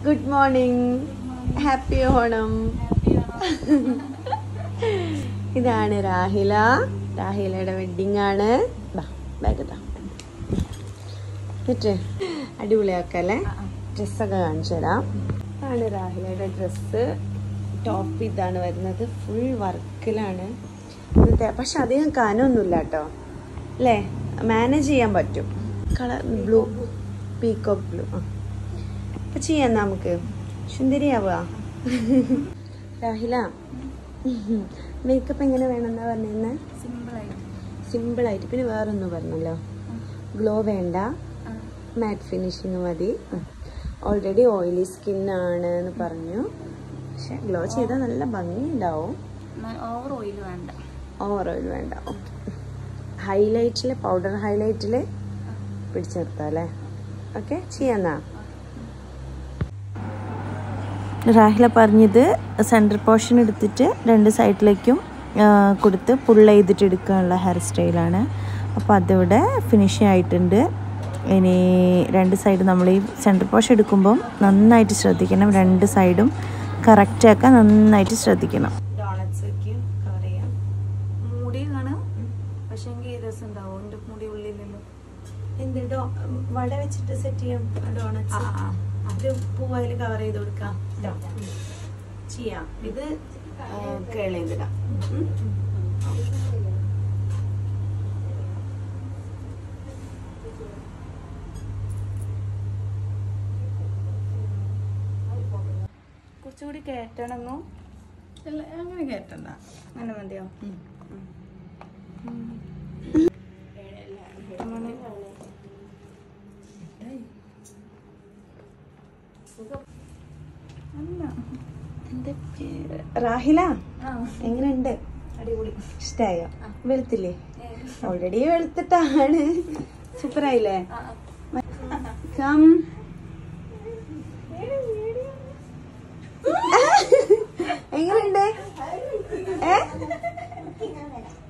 Good morning happy Onam ഇതാണ് രാഹില രാഹിലയുടെ wedding ആണ് bag ഇതാ എന്നിട്ട് അടിപൊളിയാക്കല്ലേ ഡ്രസ്സൊക്കെ കാണിച്ചു തരാം ഇതാണ് രാഹിലയുടെ ഡ്രസ്സ് ടോപ്പ് ഇതാണ് വരുന്നത് ഫുൾ വർക്കിലാണ് ഇന്നത്തെ പക്ഷെ അധികം കനമൊന്നുമില്ല കേട്ടോ അല്ലേ മാനേജ് ചെയ്യാൻ പറ്റും കളർ ബ്ലൂ പീക്കോക്ക് ബ്ലൂ ആ അപ്പൊ ചെയ്യാം നമുക്ക് സുന്ദരിയാവുക രാഹില മേക്കപ്പ് എങ്ങനെ വേണമെന്നാ പറഞ്ഞിരുന്നെ സിമ്പിളായിട്ട് പിന്നെ വേറൊന്നും പറഞ്ഞല്ലോ ഗ്ലോ വേണ്ട മാറ്റ് ഫിനിഷിങ് മതി ഓൾറെഡി ഓയിലി സ്കിന്നാണ് എന്ന് പറഞ്ഞു പക്ഷെ ഗ്ലോ ചെയ്താൽ നല്ല ഭംഗിയുണ്ടാവും ഓവർ ഓയിൽ വേണ്ട ഓവർ ഓയിൽ വേണ്ട ഓക്കെ ഹൈലൈറ്റിൽ പൗഡർ ഹൈലൈറ്റിൽ പിടിച്ചു നിർത്താം അല്ലേ ഓക്കെ ചെയ്യാന്നാ രാഹില പറഞ്ഞത് സെൻറ്റർ പോർഷൻ എടുത്തിട്ട് രണ്ട് സൈഡിലേക്കും ആ, കൊടുത്ത് പുള്ള ചെയ്തിട്ട് എടുക്കാനുള്ള ഹെയർ സ്റ്റൈലാണ് അപ്പോൾ അതിവിടെ ഫിനിഷിംഗ് ആയിട്ടുണ്ട് ഇനി രണ്ട് സൈഡ് നമ്മൾ ഈ സെൻറ്റർ പോർഷൻ എടുക്കുമ്പം നന്നായിട്ട് ശ്രദ്ധിക്കണം രണ്ട് സൈഡും കറക്റ്റ് ആക്കാൻ നന്നായിട്ട് ശ്രദ്ധിക്കണം ഡോണറ്റ്സ് കവർ ചെയ്യാം മുടി കാണാം പക്ഷെ എങ്കിൽ രസം ഉണ്ടാവും എൻ്റെ മുടി ഉള്ളിലല്ലോ എന്ത് ഡോ വട വെച്ചിട്ട് സെറ്റ് ചെയ്യാം ഡോണറ്റ്സ് അത് പൂവായിൽ കവർ ചെയ്ത് കൊടുക്കാം ട്ടോ. ചെയ്യാം ഇത് കേൾ ചെയ്തിടാം ഉം. കുറച്ചുകൂടി കയറ്റണമെന്നോ അല്ല അങ്ങനെ കയറ്റണ്ട അങ്ങനെ മതിയോ അല്ല എന്റെ പേര് റാഹില ആ എങ്ങനെയുണ്ട് അടിപൊളി ഇഷ്ടായോ വെളുത്തില്ലേ ഓൾറെഡി വെളുത്തിട്ടാണ് സൂപ്പർ ആയില്ലേ കം എങ്ങനെയുണ്ട് ഏ